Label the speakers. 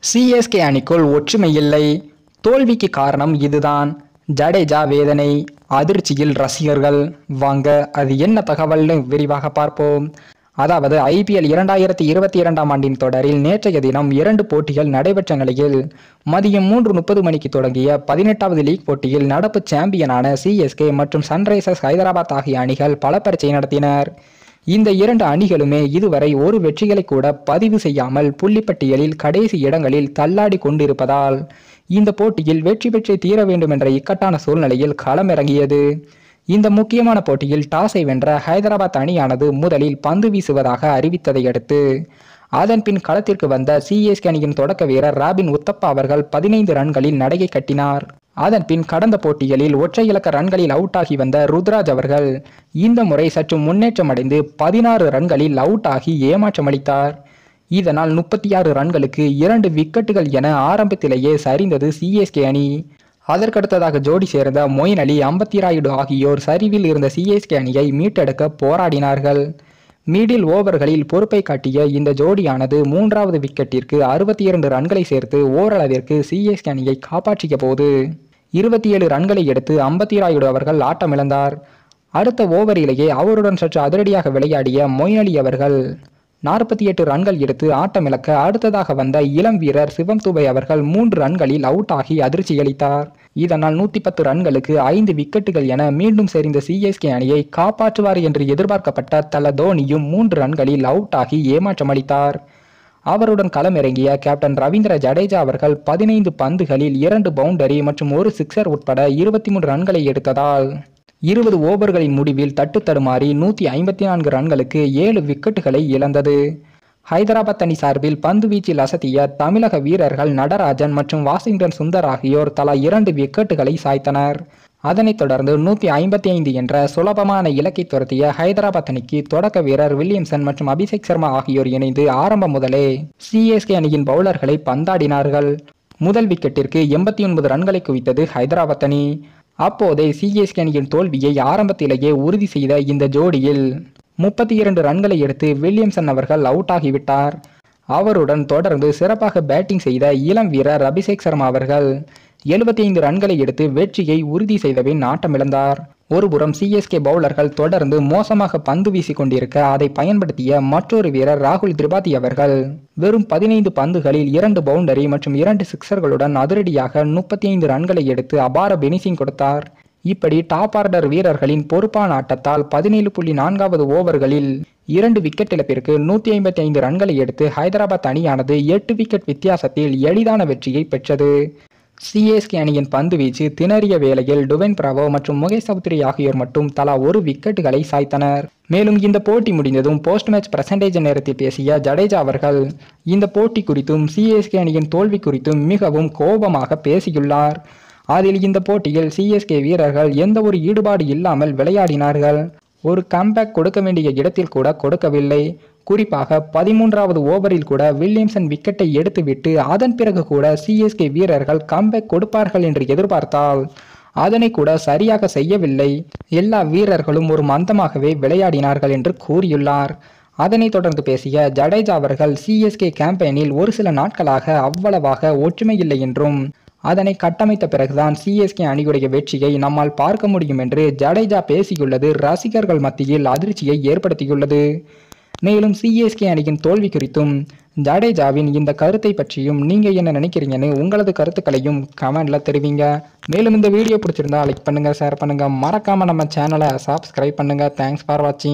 Speaker 1: CSK அணிக்குள் ஒற்றுமை இல்லை தோல்விக்கு காரணம் இதுதான் ஜடேஜா வேதனை அதிர்ச்சியில் ரசிகர்கள் வாங்க அது என்ன தகவல்னு விரிவாக பார்ப்போம் அதாவது ஐபிஎல் இரண்டாயிரத்தி இருபத்தி இரண்டாம் ஆண்டின் தொடரில் நேற்றைய தினம் இரண்டு போட்டிகள் நடைபெற்ற நிலையில் மதியம் மூன்று முப்பது மணிக்கு தொடங்கிய பதினெட்டாவது லீக் போட்டியில் நடப்பு சாம்பியனான சிஎஸ்கே மற்றும் சன்ரைசர்ஸ் ஹைதராபாத் ஆகிய அணிகள் பல பரீட்சை நடத்தினர் இந்த இரண்டு அணிகளுமே இதுவரை ஒரு வெற்றிகளை கூட பதிவு செய்யாமல் புள்ளிப்பட்டியலில் கடைசி இடங்களில் தள்ளாடி கொண்டிருப்பதால் இந்த போட்டியில் வெற்றி பெற்றே தீர வேண்டும் என்ற இக்கட்டான சூழ்நிலையில் களமிறங்கியது இந்த முக்கியமான போட்டியில் டாஸை வென்ற ஹைதராபாத் அணியானது முதலில் பந்து வீசுவதாக அறிவித்ததை அடுத்து அதன் பின் களத்திற்கு வந்த சிஎஸ்கே அணியின் தொடக்க வீரர் ராபின் உத்தப்பா அவர்கள் பதினைந்து ரன்களில் நடையை கட்டினார் அதன் பின் கடந்த போட்டிகளில் ஒற்றை இலக்க ரன்களில் அவுட் ஆகி வந்த ருத்ராஜ் அவர்கள் இந்த முறை சற்று முன்னேற்றம் அடைந்து பதினாறு ரன்களில் அவுட் ஆகி ஏமாற்றமளித்தார் இதனால் முப்பத்தி ஆறு ரன்களுக்கு இரண்டு விக்கெட்டுகள் என ஆரம்பத்திலேயே சரிந்தது சிஎஸ்கே அணி அதற்கடுத்ததாக ஜோடி சேர்ந்த மொயின் அலி அம்பத்தி ராயுடு ஆகியோர் சரிவில் இருந்த சிஎஸ்கே அணியை மீட்டெடுக்க போராடினார்கள் மிடில் ஓவர்களில் பொறுப்பை காட்டிய இந்த ஜோடியானது மூன்றாவது விக்கெட்டிற்கு அறுபத்தி இரண்டு ரன்களை சேர்த்து ஓரளவிற்கு சிஎஸ்கே அணியை காப்பாற்றிய போது இருபத்தி ஏழு ரன்களை எடுத்து அம்பத்தி ராயுடு அவர்கள் ஆட்டமிழந்தார் அடுத்த ஓவரிலேயே அவருடன் சற்று அதிரடியாக விளையாடிய மொயின் அலி அவர்கள் நாற்பத்தி எட்டு ரன்கள் எடுத்து ஆட்டமிழக்க அடுத்ததாக வந்த இளம் வீரர் சிவம் துபை அவர்கள் மூன்று ரன்களில் அவுட் ஆகி அதிர்ச்சியளித்தார் இதனால் நூத்தி பத்து ரன்களுக்கு ஐந்து விக்கெட்டுகள் என மீண்டும் சரிந்த சிஎஸ்கே அணியை காப்பாற்றுவார் என்று எதிர்பார்க்கப்பட்ட தல தோனியும் மூன்று ரன்களில் அவுட் ஆகி ஏமாற்றமளித்தார் அவருடன் களமிறங்கிய கேப்டன் ரவீந்திர ஜடேஜா அவர்கள் பதினைந்து பந்துகளில் இரண்டு பவுண்டரி மற்றும் ஒரு சிக்ஸர் உட்பட இருபத்தி மூன்று ரன்களை எடுத்ததால் இருபது ஓவர்களின் முடிவில் தட்டு தடுமாறி நூற்றி ஐம்பத்தி நான்கு ரன்களுக்கு ஏழு விக்கெட்டுகளை இழந்தது ஹைதராபாத் அணி சார்பில் பந்து வீச்சில் அசத்திய தமிழக வீரர்கள் நடராஜன் மற்றும் வாஷிங்டன் சுந்தர் ஆகியோர் தலா இரண்டு விக்கெட்டுகளை சாய்த்தனர் அதனைத் தொடர்ந்து நூற்றி ஐம்பத்தி ஐந்து என்ற சுலபமான இலக்கை துரத்திய ஹைதராபாத் அணிக்கு தொடக்க வீரர் வில்லியம்சன் மற்றும் அபிஷேக் சர்மா ஆகியோர் இணைந்து ஆரம்பம் முதலே சிஎஸ்கே அணியின் பவுலர்களை பந்தாடினார்கள் முதல் விக்கெட்டிற்கு எண்பத்தி ஒன்பது ரன்களை குவித்தது ஹைதராபாத் அணி அப்போதே சிஎஸ்கே அணியின் தோல்வியை ஆரம்பத்திலேயே உறுதி செய்த இந்த ஜோடியில் முப்பத்தி இரண்டு ரன்களை எடுத்து வில்லியம்சன் அவர்கள் அவுட் ஆகிவிட்டார் அவருடன் தொடர்ந்து சிறப்பாக பேட்டிங் செய்த இளம் வீரர் அபிஷேக் சர்மா அவர்கள் எழுபத்தி ஐந்து ரன்களை எடுத்து வெற்றியை உறுதி செய்தபின் ஆட்டமிழந்தார் ஒருபுறம் சிஎஸ்கே பவுலர்கள் தொடர்ந்து மோசமாக பந்து வீசிக் கொண்டிருக்க அதை பயன்படுத்திய மற்றொரு வீரர் ராகுல் திரிபாதி அவர்கள் வெறும் பதினைந்து பந்துகளில் இரண்டு பவுண்டரி மற்றும் இரண்டு சிக்சர்களுடன் அதிரடியாக முப்பத்தி ஐந்து ரன்களை எடுத்து அபார பெனிசிங் கொடுத்தார் இப்படி டாப் ஆர்டர் வீரர்களின் பொறுப்பான ஆட்டத்தால் பதினேழு புள்ளி நான்காவது ஓவர்களில் இரண்டு விக்கெட் இழப்பிற்கு நூற்றி ஐம்பத்தி ஐந்து ரன்களை எடுத்து ஹைதராபாத் அணியானது எட்டு விக்கெட் வித்தியாசத்தில் எளிதான வெற்றியை பெற்றது சிஎஸ்கே அணியின் பந்து வீச்சு திணறிய வேளையில் டுவென் பிராவோ மற்றும் முகேஷ் சௌத்ரி ஆகியோர் மட்டும் தலா ஒரு விக்கெட்டுகளை சாய்த்தனர் மேலும் இந்த போட்டி முடிந்ததும் போஸ்ட் மேட்ச் பிரசன்டேஜ் நேரத்தில் பேசிய ஜடேஜா அவர்கள் இந்த போட்டி குறித்தும் சிஎஸ்கே அணியின் தோல்வி குறித்தும் மிகவும் கோபமாக பேசியுள்ளார் அதில் இந்த போட்டியில் சிஎஸ்கே வீரர்கள் எந்த ஒரு ஈடுபாடு இல்லாமல் விளையாடினார்கள் ஒரு கம்பேக் கொடுக்க வேண்டிய இடத்தில் கூட கொடுக்கவில்லை குறிப்பாக பதிமூன்றாவது ஓவரில் கூட வில்லியம்சன் விக்கெட்டை எடுத்துவிட்டு அதன் பிறகு கூட சிஎஸ்கே வீரர்கள் கம்பேக் கொடுப்பார்கள் என்று எதிர்பார்த்தால் அதனை கூட சரியாக செய்யவில்லை எல்லா வீரர்களும் ஒரு மந்தமாகவே விளையாடினார்கள் என்று கூறியுள்ளார் அதனைத் தொடர்ந்து பேசிய ஜடேஜா அவர்கள் சிஎஸ்கே கேம்பெயினில் ஒரு சில நாட்களாக அவ்வளவாக ஒற்றுமை இல்லை என்றும் அதனை கட்டமைத்த பிறகுதான் சிஎஸ்கே அணியுடைய வெற்றியை நம்மால் பார்க்க முடியும் என்று ஜடேஜா பேசியுள்ளது ரசிகர்கள் மத்தியில் அதிர்ச்சியை ஏற்படுத்தியுள்ளது மேலும் சிஎஸ்கே அணியின் தோல்வி குறித்தும் ஜடேஜாவின் இந்த கருத்தை பற்றியும் நீங்க என்ன நினைக்கிறீங்கன்னு உங்களது கருத்துக்களையும் கமெண்ட்ல தெரிவிங்க மேலும் இந்த வீடியோ பிடிச்சிருந்தா லைக் பண்ணுங்க ஷேர் பண்ணுங்க மறக்காம நம்ம சேனலை சப்ஸ்கிரைப் பண்ணுங்க தேங்க்ஸ் ஃபார் வாட்சிங்